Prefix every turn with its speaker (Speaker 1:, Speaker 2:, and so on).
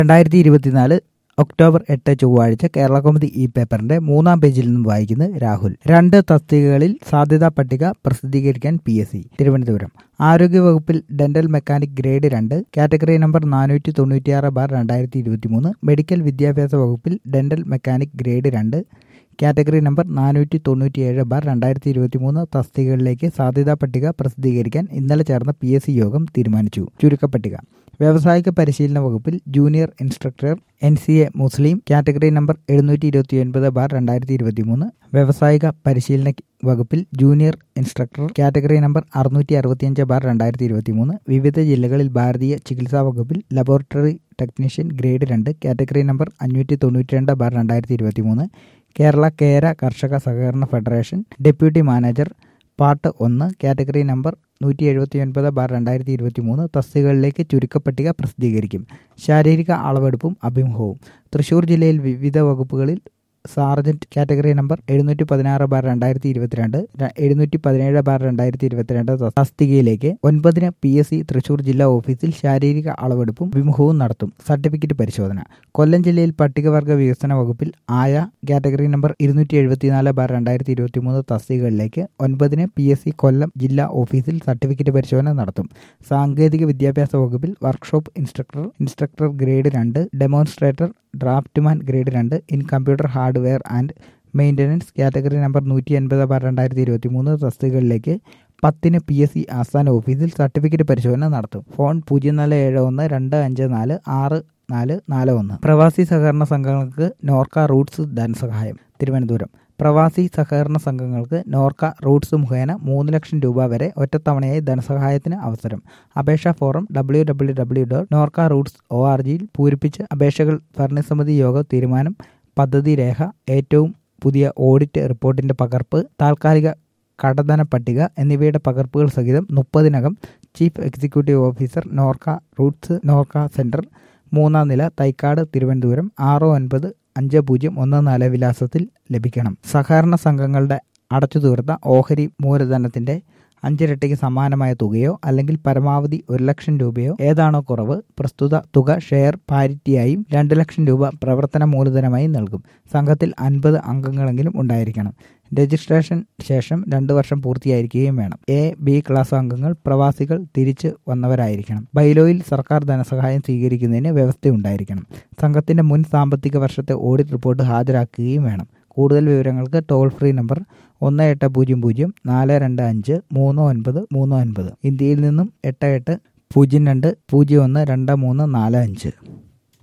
Speaker 1: രണ്ടായിരത്തി ഇരുപത്തിനാല് ഒക്ടോബർ എട്ട് ചൊവ്വാഴ്ച കേരള കൗമുദി ഈ പേപ്പറിന്റെ മൂന്നാം പേജിൽ നിന്നും വായിക്കുന്നത് രാഹുൽ രണ്ട് തസ്തികകളിൽ സാധ്യതാ പട്ടിക പ്രസിദ്ധീകരിക്കാൻ പി എസ് സി തിരുവനന്തപുരം ആരോഗ്യവകുപ്പിൽ ഡെന്റൽ മെക്കാനിക് ഗ്രേഡ് രണ്ട് കാറ്റഗറി നമ്പർ നാനൂറ്റി തൊണ്ണൂറ്റിയാറ് ബാർ രണ്ടായിരത്തി ഇരുപത്തി മൂന്ന് മെഡിക്കൽ വിദ്യാഭ്യാസ വകുപ്പിൽ ഡെന്റൽ മെക്കാനിക് ഗ്രേഡ് രണ്ട് കാറ്റഗറി നമ്പർ നാനൂറ്റി തൊണ്ണൂറ്റിയേഴ് ബാർ രണ്ടായിരത്തി ഇരുപത്തി മൂന്ന് തസ്തികകളിലേക്ക് സാധ്യതാ പട്ടിക പ്രസിദ്ധീകരിക്കാൻ ഇന്നലെ ചേർന്ന പി എസ് സി യോഗം തീരുമാനിച്ചു ചുരുക്കപ്പട്ടിക വ്യാവസായിക പരിശീലന വകുപ്പിൽ junior instructor N C A Muslim category number എഴുന്നൂറ്റി ഇരുപത്തി ഒൻപത് ബാർ രണ്ടായിരത്തി ഇരുപത്തി മൂന്ന് വ്യാവസായിക പരിശീലന വകുപ്പിൽ ജൂനിയർ ഇൻസ്ട്രക്ടർ കാറ്റഗറി നമ്പർ അറുന്നൂറ്റി അറുപത്തിയഞ്ച് ബാർ രണ്ടായിരത്തി ഇരുപത്തി മൂന്ന് വിവിധ ജില്ലകളിൽ ഭാരതീയ ചികിത്സാ വകുപ്പിൽ ലബോറട്ടറി ടെക്നീഷ്യൻ ഗ്രേഡ് രണ്ട് കാറ്റഗറി നമ്പർ അഞ്ഞൂറ്റി തൊണ്ണൂറ്റി രണ്ട് ബാർ രണ്ടായിരത്തി ഇരുപത്തി മൂന്ന് കേരള കേര കർഷക സഹകരണ ഫെഡറേഷൻ ഡെപ്യൂട്ടി മാനേജർ പാർട്ട് ഒന്ന് കാറ്റഗറി നമ്പർ നൂറ്റി എഴുപത്തി ഒൻപത് ബാർ രണ്ടായിരത്തി ഇരുപത്തി മൂന്ന് തസ്തികകളിലേക്ക് ചുരുക്കപ്പട്ടിക പ്രസിദ്ധീകരിക്കും ശാരീരിക അളവെടുപ്പും അഭിമുഖവും തൃശൂർ ജില്ലയിൽ വിവിധ വകുപ്പുകളിൽ സാർജന്റ് കാറ്റഗറി നമ്പർ എഴുന്നൂറ്റി പതിനാറ് ബാർ രണ്ടായിരത്തി ഇരുപത്തിരണ്ട് എഴുന്നൂറ്റി പതിനേഴ് ബാർ രണ്ടായിരത്തി ഇരുപത്തിരണ്ട് തസ്തികയിലേക്ക് ഒൻപതിന് പി എസ് സി തൃശൂർ ജില്ലാ ഓഫീസിൽ ശാരീരിക അളവെടുപ്പും വിമുഖവും നടത്തും സർട്ടിഫിക്കറ്റ് പരിശോധന കൊല്ലം ജില്ലയിൽ പട്ടികവർഗ വികസന വകുപ്പിൽ ആയ കാറ്റഗറി നമ്പർ ഇരുന്നൂറ്റി എഴുപത്തിനാല് ബാർ രണ്ടായിരത്തി ഇരുപത്തി മൂന്ന് തസ്തികകളിലേക്ക് ഒൻപതിന് പി എസ് സി കൊല്ലം ജില്ലാ ഓഫീസിൽ സർട്ടിഫിക്കറ്റ് പരിശോധന നടത്തും സാങ്കേതിക വിദ്യാഭ്യാസ വകുപ്പിൽ വർക്ക്ഷോപ്പ് ഇൻസ്ട്രക്ടർ ഇൻസ്ട്രക്ടർ ഗ്രേഡ് രണ്ട് ഡെമോൺസ്ട്രേറ്റർ ഡ്രാഫ്റ്റ്മാൻ ഗ്രേഡ് രണ്ട് in computer hardware and maintenance category number നൂറ്റി എൺപത് ബാർ രണ്ടായിരത്തി ഇരുപത്തി മൂന്ന് തസ്തികകളിലേക്ക് പത്തിന് പി എസ് സി ആസ്ഥാന ഓഫീസിൽ സർട്ടിഫിക്കറ്റ് പരിശോധന നടത്തും ഫോൺ പൂജ്യം നാല് ഏഴ് ഒന്ന് രണ്ട് അഞ്ച് നാല് ആറ് നാല് നാല് ഒന്ന് പ്രവാസി സഹകരണ സംഘങ്ങൾക്ക് നോർക്ക റൂട്ട്സ് ധനസഹായം തിരുവനന്തപുരം പ്രവാസി സഹകരണ സംഘങ്ങൾക്ക് നോർക്ക റൂട്ട്സ് മുഖേന മൂന്ന് ലക്ഷം രൂപ വരെ ഒറ്റത്തവണയായി ധനസഹായത്തിന് അവസരം അപേക്ഷാ form W W W dot Norka Roots O R ജിയിൽ പൂരിപ്പിച്ച് അപേക്ഷകൾ ഭരണസമിതി യോഗ തീരുമാനം പദ്ധതി രേഖ ഏറ്റവും പുതിയ ഓഡിറ്റ് റിപ്പോർട്ടിന്റെ പകർപ്പ് താൽക്കാലിക കടധന പട്ടിക എന്നിവയുടെ പകർപ്പുകൾ സഹിതം മുപ്പതിനകം chief executive officer Norka Roots Norka centre മൂന്നാം നില തൈക്കാട് തിരുവനന്തപുരം ആറ് ഒൻപത് അഞ്ച് പൂജ്യം ഒന്ന് നാല് വിലാസത്തിൽ ലഭിക്കണം സഹകരണ സംഘങ്ങളുടെ അടച്ചു തീർത്ത ഓഹരി മൂലധനത്തിന്റെ അഞ്ചിരട്ടിക്ക് സമാനമായ തുകയോ അല്ലെങ്കിൽ പരമാവധി ഒരു ലക്ഷം രൂപയോ ഏതാണോ കുറവ് പ്രസ്തുത തുക ഷെയർ പാരിറ്റിയായും രണ്ട് ലക്ഷം രൂപ പ്രവർത്തന മൂലധനമായി നൽകും സംഘത്തിൽ അൻപത് അംഗങ്ങളെങ്കിലും ഉണ്ടായിരിക്കണം രജിസ്ട്രേഷൻ ശേഷം രണ്ട് വർഷം പൂർത്തിയായിരിക്കുകയും വേണം എ ബി ക്ലാസ് അംഗങ്ങൾ പ്രവാസികൾ തിരിച്ചു വന്നവരായിരിക്കണം ബൈലോയിൽ സർക്കാർ ധനസഹായം സ്വീകരിക്കുന്നതിന് വ്യവസ്ഥയുണ്ടായിരിക്കണം സംഘത്തിന്റെ മുൻ സാമ്പത്തിക വർഷത്തെ ഓഡിറ്റ് റിപ്പോർട്ട് ഹാജരാക്കുകയും വേണം കൂടുതൽ വിവരങ്ങൾക്ക് ടോൾ ഫ്രീ നമ്പർ ഒന്ന് എട്ട് പൂജ്യം പൂജ്യം നാല് രണ്ട് അഞ്ച് മൂന്ന് ഒൻപത് മൂന്ന് ഒൻപത് ഇന്ത്യയിൽ നിന്നും എട്ട് എട്ട് പൂജ്യം രണ്ട് പൂജ്യം ഒന്ന് രണ്ട് മൂന്ന് നാല് അഞ്ച്